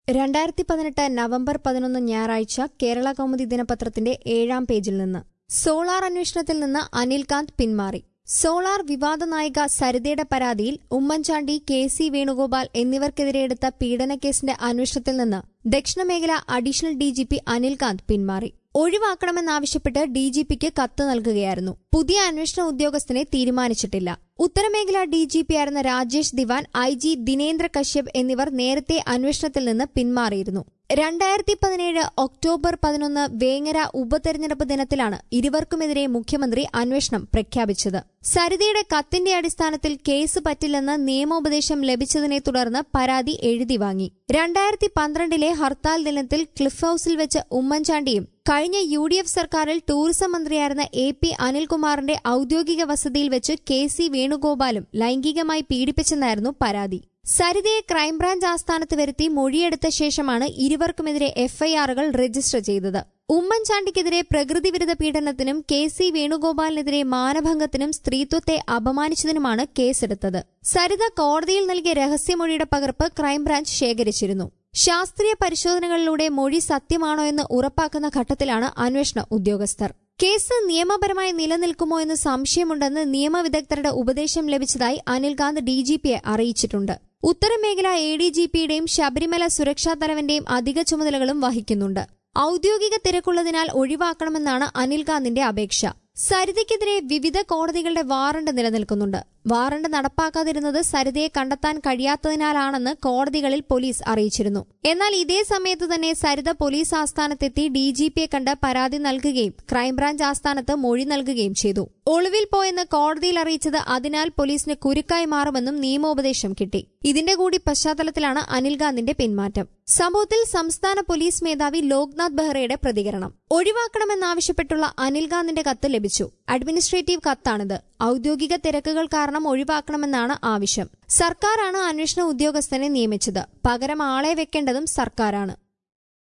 രണ്ടായിരത്തി പതിനെട്ട് നവംബർ പതിനൊന്ന് ഞായറാഴ്ച കേരള കൗമുദി ദിനപത്രത്തിന്റെ ഏഴാം പേജിൽ നിന്ന് സോളാർ അന്വേഷണത്തിൽ നിന്ന് അനിൽകാന്ത് പിന്മാറി സോളാർ വിവാദ നായിക സരിതയുടെ പരാതിയിൽ ഉമ്മൻചാണ്ടി കെ സി വേണുഗോപാൽ എന്നിവർക്കെതിരെ എടുത്ത പീഡനക്കേസിന്റെ അന്വേഷണത്തിൽ നിന്ന് ദക്ഷിണമേഖല അഡീഷണൽ ഡിജിപി അനിൽകാന്ത് പിന്മാറി ഒഴിവാക്കണമെന്നാവശ്യപ്പെട്ട് ഡിജിപിക്ക് കത്ത് നൽകുകയായിരുന്നു പുതിയ അന്വേഷണ ഉദ്യോഗസ്ഥനെ തീരുമാനിച്ചിട്ടില്ല ഉത്തരമേഖല ഡിജിപിയായിരുന്ന രാജേഷ് ദിവാൻ ഐ ജി ദിനേന്ദ്ര കശ്യപ് എന്നിവർ നേരത്തെ അന്വേഷണത്തിൽ നിന്ന് പിന്മാറിയിരുന്നു രണ്ടായിരത്തി പതിനേഴ് ഒക്ടോബർ പതിനൊന്ന് വേങ്ങര ഉപതെരഞ്ഞെടുപ്പ് ദിനത്തിലാണ് ഇരുവർക്കുമെതിരെ മുഖ്യമന്ത്രി അന്വേഷണം പ്രഖ്യാപിച്ചത് സരിതയുടെ കത്തിന്റെ അടിസ്ഥാനത്തിൽ കേസ് പറ്റില്ലെന്ന് നിയമോപദേശം ലഭിച്ചതിനെ തുടർന്ന് പരാതി എഴുതി വാങ്ങി രണ്ടായിരത്തി പന്ത്രണ്ടിലെ ഹർത്താൽ ദിനത്തിൽ ക്ലിഫ് ഹൌസിൽ വെച്ച് ഉമ്മൻചാണ്ടിയും കഴിഞ്ഞ യു ഡി എഫ് സർക്കാരിൽ ടൂറിസം മന്ത്രിയായിരുന്ന എ പി അനിൽകുമാറിന്റെ ഔദ്യോഗിക വസതിയിൽ വെച്ച് കെ സി വേണുഗോപാലും ലൈംഗികമായി പീഡിപ്പിച്ചെന്നായിരുന്നു പരാതി സരിതയെ ക്രൈംബ്രാഞ്ച് ആസ്ഥാനത്ത് വരുത്തി മൊഴിയെടുത്ത ശേഷമാണ് ഇരുവർക്കുമെതിരെ എഫ്ഐആറുകൾ രജിസ്റ്റർ ചെയ്തത് ഉമ്മൻചാണ്ടിക്കെതിരെ പ്രകൃതിവിരുദ്ധ പീഡനത്തിനും കെ സി വേണുഗോപാലിനെതിരെ മാനഭംഗത്തിനും സ്ത്രീത്വത്തെ അപമാനിച്ചതിനുമാണ് കേസെടുത്തത് സരിത കോടതിയിൽ നൽകിയ രഹസ്യമൊഴിയുടെ പകർപ്പ് ക്രൈംബ്രാഞ്ച് ശേഖരിച്ചിരുന്നു ശാസ്ത്രീയ പരിശോധനകളിലൂടെ മൊഴി സത്യമാണോ എന്ന് ഉറപ്പാക്കുന്ന ഘട്ടത്തിലാണ് അന്വേഷണ ഉദ്യോഗസ്ഥർ കേസ് നിയമപരമായി നിലനിൽക്കുമോ എന്ന് സംശയമുണ്ടെന്ന് നിയമവിദഗ്ധരുടെ ഉപദേശം ലഭിച്ചതായി അനിൽകാന്ത് ഡിജിപിയെ അറിയിച്ചിട്ടുണ്ട് ഉത്തരമേഖല എ ഡി ജി പിയുടെയും ശബരിമല സുരക്ഷാ തലവന്റെയും അധിക ചുമതലകളും വഹിക്കുന്നുണ്ട് ഔദ്യോഗിക തിരക്കുള്ളതിനാൽ ഒഴിവാക്കണമെന്നാണ് അനിൽകാന്തിന്റെ അപേക്ഷ സരിതയ്ക്കെതിരെ വിവിധ കോടതികളുടെ വാറണ്ട് നിലനിൽക്കുന്നുണ്ട് വാറണ്ട് നടപ്പാക്കാതിരുന്നത് സരിതയെ കണ്ടെത്താൻ കഴിയാത്തതിനാലാണെന്ന് കോടതികളിൽ പോലീസ് അറിയിച്ചിരുന്നു എന്നാൽ ഇതേ സമയത്ത് തന്നെ സരിത പോലീസ് ആസ്ഥാനത്തെത്തി ഡിജിപിയെ കണ്ട് പരാതി നൽകുകയും ക്രൈംബ്രാഞ്ച് ആസ്ഥാനത്ത് മൊഴി നൽകുകയും ചെയ്തു ഒളിവിൽ പോയെന്ന് കോടതിയിൽ അറിയിച്ചത് അതിനാൽ പോലീസിന് കുരുക്കായി മാറുമെന്നും നിയമോപദേശം കിട്ടി ഇതിന്റെ കൂടി പശ്ചാത്തലത്തിലാണ് അനിൽഗാന്ധിന്റെ പിന്മാറ്റം സംഭവത്തിൽ സംസ്ഥാന പോലീസ് മേധാവി ലോക്നാഥ് ബെഹ്റയുടെ പ്രതികരണം ഒഴിവാക്കണമെന്നാവശ്യപ്പെട്ടുള്ള അനിൽഗാന്ധിന്റെ കത്ത് ലഭിച്ചു അഡ്മിനിസ്ട്രേറ്റീവ് കത്താണിത് ഔദ്യോഗിക തിരക്കുകൾ കാരണം ഒഴിവാക്കണമെന്നാണ് ആവശ്യം സർക്കാരാണ് അന്വേഷണ ഉദ്യോഗസ്ഥനെ നിയമിച്ചത് പകരം ആളെ വെക്കേണ്ടതും സർക്കാരാണ്